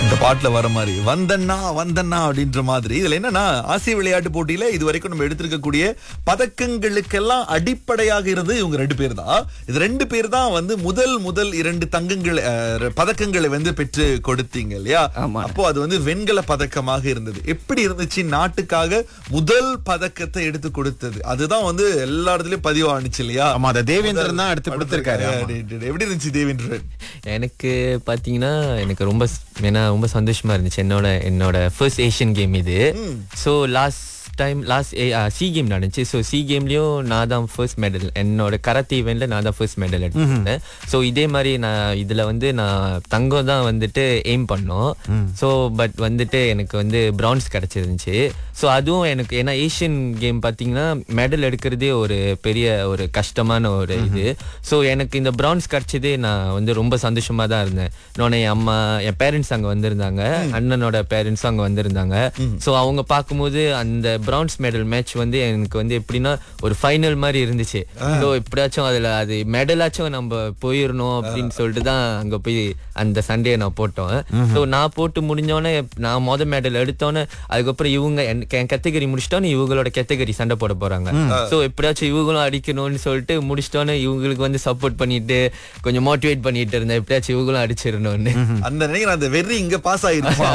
இந்த பாட்டுல வர மாதிரி வந்தண்ணா வந்தண்ணா அப்படின்ற மாதிரி இதுல என்னன்னா ஆசிய விளையாட்டு போட்டியில இது வரைக்கும் நம்ம எடுத்திருக்கக்கூடிய பதக்கங்களுக்கெல்லாம் அடிப்படையாக இருந்து இவங்க ரெண்டு பேர் தான் இது ரெண்டு பேர் தான் வந்து முதல் முதல் இரண்டு தங்கங்கள் அஹ், பதக்கங்களை வந்து பெற்று கொடுத்தீங்க இல்லையா ஆமா. அப்போ அது வந்து வெண்கல பதக்கமாக இருந்தது எப்படி இருந்துச்சு நாட்டுக்காக முதல் பதக்கத்தை எடுத்து கொடுத்தது அதுதான் வந்து எல்லா இடத்துலயும் பதிவானுச்சு இல்லையா ஆமா அத தேவேந்திரன் தான் எடுத்து கொடுத்திருக்காரு ஆமா. எப்படி இருந்துச்சு தேவேந்திரன் எனக்கு பார்த்தீங்கன்னா எனக்கு ரொம்ப ஸ்- ஏன்னா ரொம்ப சந்தோஷமா இருந்துச்சு என்னோட என்னோட ஃபர்ஸ்ட் ஏஷியன் கேம் இது so last time last SEA game நடந்துச்சு ஸோ சி கேம்லேயும் நான் தான் ஃபர்ஸ்ட் மெடல் என்னோட கராத்தே இவெண்ட்ல நான் தான் ஃபர்ஸ்ட் மெடல் எடுத்திருந்தேன் ஸோ இதே மாதிரி நான் இதில் வந்து நான் தங்கம் தான் வந்துட்டு எய்ம் பண்ணோம் ஸோ பட் வந்துட்டு எனக்கு வந்து பிரான்ஸ் கிடச்சிருந்துச்சு ஸோ அதுவும் எனக்கு ஏன்னா ஏஷியன் கேம் பார்த்தீங்கன்னா மெடல் எடுக்கிறதே ஒரு பெரிய ஒரு கஷ்டமான ஒரு இது ஸோ எனக்கு இந்த பிரான்ஸ் கிடச்சதே நான் வந்து ரொம்ப சந்தோஷமா தான் இருந்தேன் இன்னொன்று என் அம்மா என் பேரண்ட்ஸ் அங்கே வந்திருந்தாங்க அண்ணனோட பேரண்ட்ஸும் அங்கே வந்திருந்தாங்க ஸோ அவங்க பார்க்கும்போது அந்த பிரான்ஸ் மெடல் மேட்ச் வந்து எனக்கு வந்து எப்படின்னா ஒரு ஃபைனல் மாதிரி இருந்துச்சு ஸோ எப்படியாச்சும் அதில் அது மெடலாச்சும் நம்ம போயிடணும் அப்படின்னு சொல்லிட்டு தான் அங்கே போய் அந்த சண்டே நான் போட்டோம் ஸோ நான் போட்டு முடிஞ்சோடனே நான் மொதல் மெடல் எடுத்தோன்னே அதுக்கப்புறம் இவங்க என் கேட்டகரி முடிச்சிட்டோன்னே இவங்களோட கேட்டகரி சண்டை போட போறாங்க ஸோ எப்படியாச்சும் இவங்களும் அடிக்கணும்னு சொல்லிட்டு முடிச்சிட்டோன்னே இவங்களுக்கு வந்து சப்போர்ட் பண்ணிட்டு கொஞ்சம் மோட்டிவேட் பண்ணிட்டு இருந்தேன் எப்படியாச்சும் இவங்களும் அடிச்சிடணும்னு அந்த நினைக்கிறேன் அந்த வெறி இங்க பாஸ்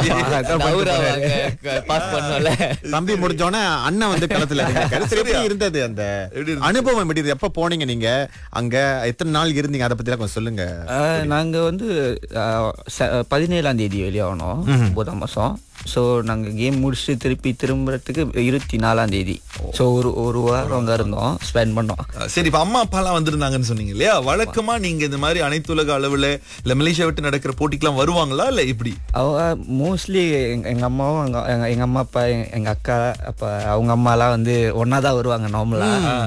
ஆயிருச்சு பாஸ் பண்ணோம்ல தம்பி முடிஞ்சோடனே அண்ணன் வந்து களத்துல இருந்திருக்காரு. சரி, எப்படி இருந்தது அந்த எப்படி இருந்துச்சு? அனுபவம் எப்படி இருந்தது? எப்ப போனீங்க நீங்க அங்க எத்தனை நாள் இருந்தீங்க அதை பத்தி கொஞ்சம் சொல்லுங்க ஆஹ் நாங்க வந்து ஆஹ் ச- பதினேழாம் தேதி வெளியாகணும் ஒன்பதாம் மாசம் ஸோ நாங்க கேம் முடிச்சுட்டு திருப்பி திரும்புறதுக்கு இருபத்தி நாலாம் தேதி ஸோ ஒரு ஒரு வாரம் அங்க இருந்தோம் ஸ்பெண்ட் பண்ணோம் சரி இப்ப அம்மா அப்பா எல்லாம் வந்திருந்தாங்கன்னு சொன்னீங்க இல்லையா வழக்கமா நீங்க இந்த மாதிரி அனைத்துலக அளவுல இல்ல மலேசியா விட்டு நடக்கிற போட்டிக்கெல்லாம் வருவாங்களா இல்ல இப்படி அவ மோஸ்ட்லி எங்க அம்மாவும் எங்க எங்க- எங்க அம்மா அப்பா எங்க- எங்க அக்கா அப்ப அவங்க அம்மாலாம் வந்து ஒன்னா தான் வருவாங்க நார்மலா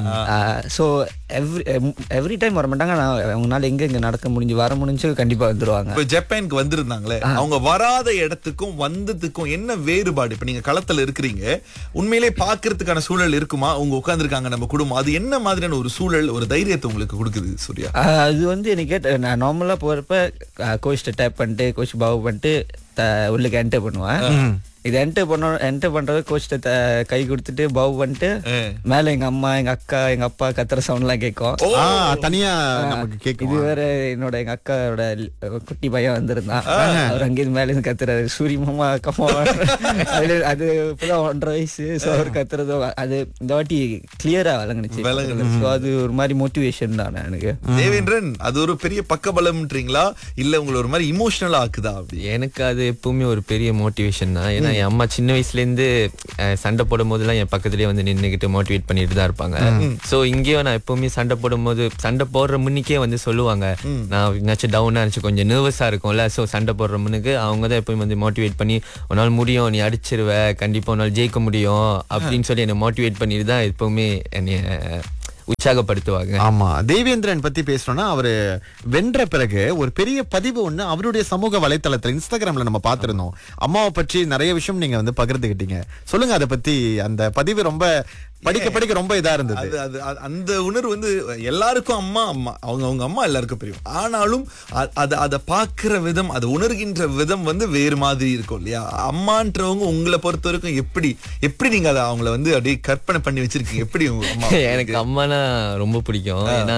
ஸோ எவ்ரி எவ்ரி டைம் வர மாட்டாங்க நான் அவங்களால எங்க இங்க நடக்க முடிஞ்சு வர முடிஞ்சு கண்டிப்பா வந்துருவாங்க இப்ப ஜப்பானுக்கு வந்திருந்தாங்களே அவங்க வராத இடத்துக்கும் வந்ததுக்கும் என்ன வேறுபாடு இப்ப நீங்க களத்துல இருக்கிறீங்க உண்மையிலே பாக்குறதுக்கான சூழல் இருக்குமா உங்க உட்கார்ந்திருக்காங்க நம்ம குடும்பம் அது என்ன மாதிரியான ஒரு சூழல் ஒரு தைரியத்தை உங்களுக்கு கொடுக்குது சூர்யா ஆஹ் அது வந்து எனக்கு கேட்ட நான் நார்மலாக போகிறப்ப கோச்ட்ட டேப் பண்ணிட்டு கோச் பாவு பண்ணிட்டு த- உள்ளுக்கு என்டர் பண்ணுவேன் இது என்டர் பண்ண என்டர் பண்றது கோச்ட்ட கை கொடுத்துட்டு பாவு பண்ணிட்டு மேல எங்க அம்மா எங்க அக்கா எங்க அப்பா கத்துற சவுண்ட்லாம் கேட்கும் ஆ, தனியா நமக்கு கேக்கும் இது வேற என்னோட எங்க அக்காவோட ல்- குட்டி பையன் வந்திருந்தான் அவர் அங்கேயிருந்து மேல இருந்து கத்துறாரு சூரி மாமா கம்மா அதுல அது இப்பதான் ஒன்றரை வயசு ஸோ அவர் கத்துறது அது இந்த வாட்டி கிளியரா விளங்குனுச்சு ஸோ அது ஒரு மாதிரி மோட்டிவேஷன் தான் எனக்கு தேவேந்திரன் அது ஒரு பெரிய பக்கபலம்ன்றீங்களா இல்ல உங்களை ஒரு மாதிரி இமோஷனலா ஆக்குதா அப்படி எனக்கு அது எப்பவுமே ஒரு பெரிய மோட்டிவேஷன் தான் ஏன்னா என் அம்மா சின்ன வயசுல இருந்து அஹ், சண்டை போடும் போதெல்லாம் என் பக்கத்துலயே வந்து நின்னுகிட்டு மோட்டிவேட் பண்ணிட்டு தான் இருப்பாங்க சோ இங்கேயும் நான் எப்பவுமே சண்டை போடும் போது சண்டை போடுற முன்னிக்கே வந்து சொல்லுவாங்க நான் என்னாச்சும் டவுனா இருந்துச்சு கொஞ்சம் நர்வஸா இருக்கும்ல சோ சண்டை போடுற முன்னுக்கு அவங்க தான் எப்பவுமே வந்து மோட்டிவேட் பண்ணி உன்னால் முடியும் நீ அடிச்சிருவ கண்டிப்பா உன்னால் ஜெயிக்க முடியும் அப்படின்னு சொல்லி என்னை மோட்டிவேட் பண்ணிட்டு தான் எப்பவுமே என்னைய உற்சாகப்படுத்துவாங்க ஆமா தேவேந்திரன் பத்தி பேசணும்னா அவரு வென்ற பிறகு ஒரு பெரிய பதிவு ஒண்ணு அவருடைய சமூக வலைத்தளத்துல இன்ஸ்டாகிராம்ல நம்ம பார்த்திருந்தோம் அம்மாவை பற்றி நிறைய விஷயம் நீங்க வந்து பகிர்ந்துகிட்டீங்க சொல்லுங்க அதை பத்தி அந்த பதிவு ரொம்ப படிக்க படிக்க ரொம்ப இதா இருந்தது அது அது அது- அந்த உணர்வு வந்து எல்லாருக்கும் அம்மா அம்மா அவங்க அவங்க அம்மா எல்லாருக்கும் தெரியும் ஆனாலும் அ- அது அதை பார்க்கிற விதம் அதை உணர்கின்ற விதம் வந்து வேறு மாதிரி இருக்கும் இல்லையா அம்மான்றவங்க உங்களை பொறுத்த வரைக்கும் எப்படி எப்படி நீங்க அதை அவங்கள வந்து அப்படியே கற்பனை பண்ணி வச்சிருக்கீங்க எப்படி உங்க அம்மா எனக்கு அம்மானா ரொம்ப பிடிக்கும் ஏன்னா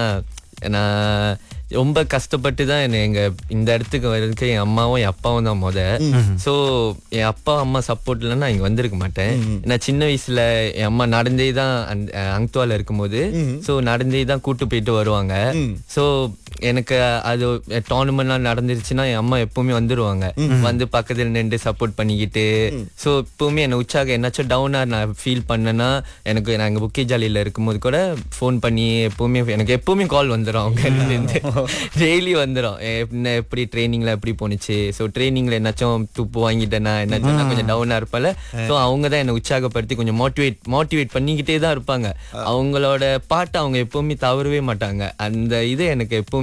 நான் ரொம்ப கஷ்டப்பட்டு தான் என்னை எங்க இந்த இடத்துக்கு வர்றதுக்கு என் அம்மாவும் என் அப்பாவும் தான் முத சோ என் அப்பா அம்மா சப்போர்ட் இல்லைன்னா நான் இங்க வந்திருக்க மாட்டேன் நான் சின்ன வயசுல என் அம்மா நடந்தே தான் அந்த அங்துவால இருக்கும்போது சோ நடந்தே தான் கூட்டு போயிட்டு வருவாங்க சோ எனக்கு அது டோர்னமெண்ட்லாம் நடந்துருச்சுன்னா என் அம்மா எப்பவுமே வந்துருவாங்க வந்து பக்கத்துல நின்று சப்போர்ட் பண்ணிக்கிட்டு சோ எப்பவுமே என்ன உற்சாகம் என்னாச்சும் டவுனா நான் ஃபீல் பண்ணேன்னா எனக்கு நாங்க புக்கே ஜாலியில இருக்கும்போது கூட ஃபோன் பண்ணி எப்பவுமே எனக்கு எப்பவுமே கால் வந்துடும் அவங்க இருந்து டெய்லி வந்துடும் என்ன எப்படி ட்ரைனிங்ல எப்படி போணுச்சு ஸோ ட்ரைனிங்ல என்னாச்சும் துப்பு வாங்கிட்டேனா என்னாச்சும் நான் கொஞ்சம் டவுனா இருப்பல ஸோ அவங்க தான் என்னை உற்சாகப்படுத்தி கொஞ்சம் மோட்டிவேட் மோட்டிவேட் பண்ணிக்கிட்டே தான் இருப்பாங்க அவங்களோட பாட்டை அவங்க எப்பவுமே தவறவே மாட்டாங்க அந்த இது எனக்கு எப்பவுமே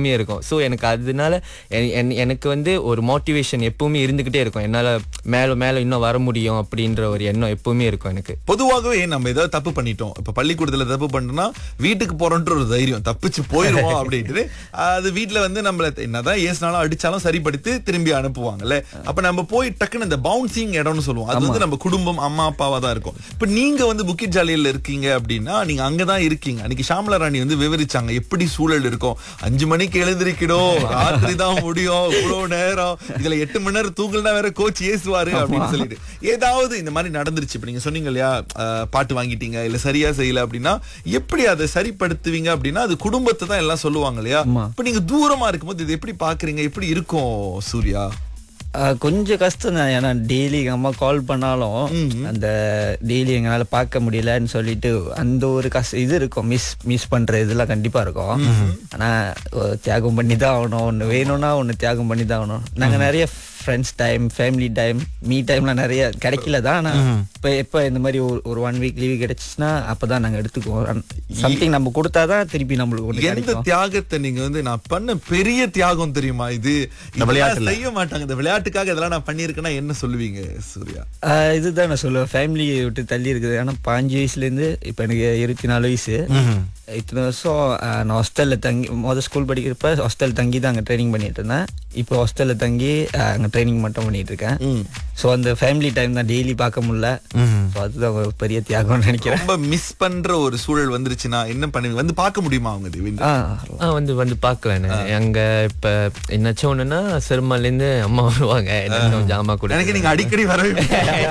எப்பவுமே இருக்கும் ஸோ எனக்கு அதனால எ- என்- எனக்கு வந்து ஒரு மோட்டிவேஷன் எப்பவுமே இருந்துகிட்டே இருக்கும் என்னால மேல மேல இன்னும் வர முடியும் அப்படின்ற ஒரு எண்ணம் எப்பவுமே இருக்கும் எனக்கு பொதுவாகவே நம்ம ஏதாவது தப்பு பண்ணிட்டோம் இப்ப பள்ளிக்கூடத்துல தப்பு பண்ணோம்னா வீட்டுக்கு போறோன்ற ஒரு தைரியம் தப்பிச்சு போயிருவோம் அப்படின்ட்டு அது வீட்ல வந்து நம்மள என்னதான் ஏசினாலும் அடிச்சாலும் சரிப்படுத்தி திரும்பி அனுப்புவாங்கல்ல அப்ப நம்ம போய் டக்குன்னு இந்த பவுன்சிங் இடம்னு சொல்லுவோம் அது வந்து நம்ம குடும்பம் அம்மா அப்பாவா தான் இருக்கும் இப்ப நீங்க வந்து புக்கிட் ஜாலியில இருக்கீங்க அப்படின்னா நீங்க அங்கதான் இருக்கீங்க அன்னைக்கு ஷாமலா ராணி வந்து விவரிச்சாங்க எப்படி சூழல் இருக்கும் அஞ்சு மணிக்கு எழுந்திருக்கணும் ராத்திரி தான் முடியும் இவ்வளவு நேரம் இதுல எட்டு மணி நேரம் தூங்கலனா வேற கோச் ஏசுவாரு அப்படின்னு சொல்லிட்டு ஏதாவது இந்த மாதிரி நடந்துருச்சு இப்ப நீங்க சொன்னீங்க இல்லையா அஹ், பாட்டு வாங்கிட்டீங்க இல்ல சரியா செய்யல அப்படின்னா எப்படி அதை சரிப்படுத்துவீங்க அப்படின்னா அது குடும்பத்தை தான் எல்லாம் சொல்லுவாங்க இல்லையா இப்ப நீங்க தூரமா இருக்கும்போது இது எப்படி பாக்குறீங்க எப்படி இருக்கும் சூர்யா ஆஹ் கொஞ்சம் கஷ்டம் தான் ஏன்னா டெய்லி எங்கள் அம்மா கால் பண்ணாலும் அந்த டெய்லி எங்களால் பார்க்க முடியலன்னு சொல்லிட்டு அந்த ஒரு கஷ்ட இது இருக்கும் மிஸ் மிஸ் பண்ணுற இதெல்லாம் கண்டிப்பாக இருக்கும் ஆனால் தியாகம் பண்ணி தான் ஆகணும் ஒன்று வேணும்னா ஒன்று தியாகம் பண்ணி தான் ஆகணும் நாங்கள் நிறைய friends time family time me டைம்லாம் நிறைய கிடைக்கல தான் ஆனால் இப்போ எப்போ இந்த மாதிரி ஒரு ஒரு ஒன் வீக் லீவு கிடைச்சிச்சுன்னா அப்போ தான் நாங்கள் எடுத்துக்குவோம் சம்திங் நம்ம கொடுத்தா தான் திருப்பி நம்மளுக்கு ஒன்று எந்த கிடைக்கும் தியாகத்தை நீங்க வந்து நான் பண்ண பெரிய தியாகம் தெரியுமா இது இந்த விளையாட்டுல. இதெல்லாம் செய்ய மாட்டாங்க இந்த விளையாட்டுக்காக இதெல்லாம் நான் பண்ணிருக்கேன்னா என்ன சொல்லுவீங்க சூர்யா ஆஹ் இதுதான் நான் சொல்லுவேன் ஃபேமிலியை விட்டு தள்ளி இருக்குது ஏன்னா பாஞ்சு வயசுலேருந்து இப்போ எனக்கு இருபத்தி நாலு வயசு இத்தனை வருஷம் ஆஹ் நான் ஹாஸ்டலில் தங்கி மொதல் ஸ்கூல் படிக்கிறப்ப ஹாஸ்டல் தங்கி தான் அங்கே ட்ரைனிங் பண்ணிட்டு இருந்தேன் இப்போ ஹாஸ்டலில் தங்கி அங்கே ட்ரைனிங் மட்டும் பண்ணிட்டு இருக்கேன் ஸோ அந்த ஃபேமிலி டைம் தான் டெய்லி பார்க்க முடியல ஸோ அதுதான் ஒரு பெரிய தியாகம்னு நினைக்கிறேன் ரொம்ப மிஸ் பண்ற ஒரு சூழல் வந்துருச்சுன்னா என்ன பண்ணுவீங்க வந்து பார்க்க முடியுமா அவங்க தேவின் ஆ ஆ வந்து வந்து பார்க்கலாண்ணே அங்க இப்ப என்னாச்சும் ஒண்ணுன்னா சிறுமாலேருந்து அம்மா வருவாங்க என்ன ஜாமா கூட எனக்கு நீங்க அடிக்கடி வரவே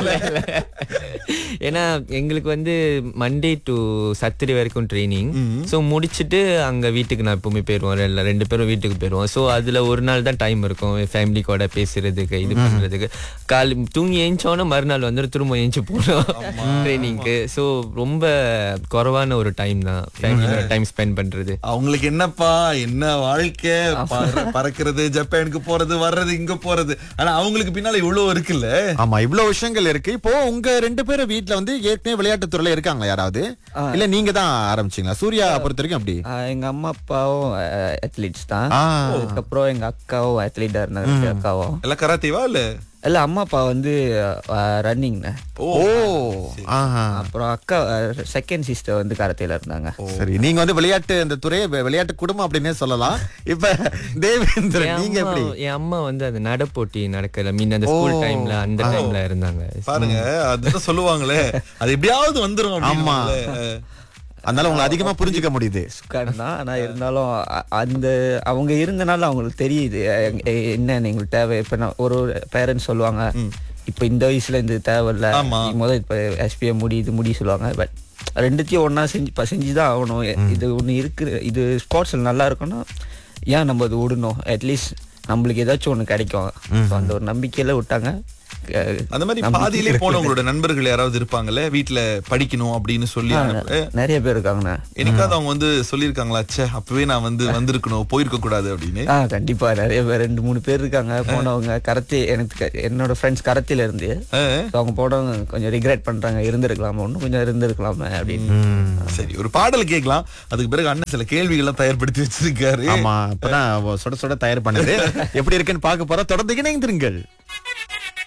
ஏன்னா எங்களுக்கு வந்து மண்டே டு சத்துரி வரைக்கும் ட்ரைனிங் ஸோ முடிச்சுட்டு அங்க வீட்டுக்கு நான் எப்பவுமே போயிடுவோம் ரெண்டு ரெண்டு பேரும் வீட்டுக்கு போயிடுவோம் ஸோ அதுல ஒரு நாள் தான் டைம் இருக்கும் ஃபேமிலி கூட பேசுறதுக்கு இது பண்றதுக்கு காலை தூங்கி ஏஞ்சோன்னு மறுநாள் வந்து திரும்ப ஏஞ்சி போனோம் ட்ரைனிங்க்கு ஸோ ரொம்ப குறைவான ஒரு டைம் தான் ஃபேமிலியோட டைம் ஸ்பெண்ட் பண்றது அவங்களுக்கு என்னப்பா என்ன வாழ்க்கை பற- பறக்கிறது ஜப்பானுக்கு போறது வர்றது இங்க போறது ஆனா அவங்களுக்கு பின்னால இவ்வளவு இருக்குல்ல ஆமா இவ்வளவு விஷயங்கள் இருக்கு இப்போ உங்க ரெண்டு பேரும் வீட்ல வந்து ஏற்கனவே விளையாட்டு துறையில இருக்காங்களா யாராவது இல்ல நீங்க தான் ஆரம்பிச்சீங்களா சூர்யா பொறுத்த வரைக்கும் அப்படி ஆஹ் எங்க அம்மா அப்பாவும் அத்லீட்ஸ் தான் ஆ. அதுக்கப்புறம் எங்க அக்காவும் அத்லீட்டா இருந்தாங்க அக்காவும் எல்லாம் கராத்தேவா இல்ல இல்ல அம்மா அப்பா வந்து ரன்னிங்ண்ணே ஓ ஓ ஆஹா அப்புறம் அக்கா செகண்ட் சிஸ்டர் வந்து கராத்தேல இருந்தாங்க சரி நீங்க வந்து விளையாட்டு அந்த துறையை வி- விளையாட்டு குடும்பம் அப்படின்னே சொல்லலாம் இப்ப தேவேந்திரன் என் நீங்க அம்மா- எப்படி என் அம்மா வந்து அந்த நடப்போட்டி நடக்கல மீன் அந்த ஸ்கூல் டைம்ல அந்த டைம்ல இருந்தாங்க பாருங்க அதுதான் சொல்லுவாங்களே அது எப்படியாவது வந்துரும் ஆமா. அப்படின்னுவாங்களே. அதனால உங்களை அதிகமா புரிஞ்சுக்க முடியுது சுக்கான் தான் ஆனா இருந்தாலும் அ- அந்த அவங்க இருந்தனால அவங்களுக்கு தெரியுது எ- எ- என்னன்னு எங்களுக்கு தேவை இப்ப நான் ஒரு பேரண்ட்ஸ் சொல்லுவாங்க இப்ப இந்த வயசுல இந்த தேவையில்ல ஆமா. நீ முதல் இப்ப எஸ்பிஎம் முடி இது முடி சொல்லுவாங்க பட் ரெண்டுத்தையும் ஒண்ணா செஞ்சு இப்ப செஞ்சுதான் ஆகணும் எ- இது ஒண்ணு இருக்கு இது ஸ்போர்ட்ஸ்ல நல்லா இருக்கும்னா ஏன் நம்ம அது விடணும் அட்லீஸ்ட் நம்மளுக்கு ஏதாச்சும் ஒண்ணு கிடைக்கும் So அந்த ஒரு நம்பிக்கையில விட்டாங்க அஹ் அந்த மாதிரி நம்பிக்கை பாதியிலே இருக்கு. போனவங்களோட நண்பர்கள் யாராவது இருப்பாங்கல்ல வீட்டுல படிக்கணும் அப்படின்னு சொல்லி அனுப்பு நிறைய பேர் இருக்காங்கண்ணா எனக்காவது அவங்க வந்து சொல்லியிருக்காங்களா ச்சே அப்பவே நான் வந்து வந்திருக்கணும் போயிருக்க கூடாது அப்படின்னு ஆ கண்டிப்பா நிறைய பேர் ரெண்டு மூணு பேர் இருக்காங்க போனவங்க கரத்தே எனக்கு க- என்னோட ஃப்ரெண்ட்ஸ் கரத்தில இருந்து ஆ. So அவங்க போனவங்க கொஞ்சம் ரிக்ரெட் பண்றாங்க இருந்திருக்கலாமா இன்னும் கொஞ்சம் இருந்திருக்கலாமே அப்படின்னு சரி ஒரு பாடல் கேட்கலாம் அதுக்கு பிறகு அண்ணன் சில கேள்விகள்லாம் தயார்படுத்தி வச்சிருக்காரு ஆமா அப்பதான் சுட சுட தயார் பண்ணுது எப்படி இருக்குன்னு பார்க்க போறோம் தொடர்ந்து இணைந்திருங்கள்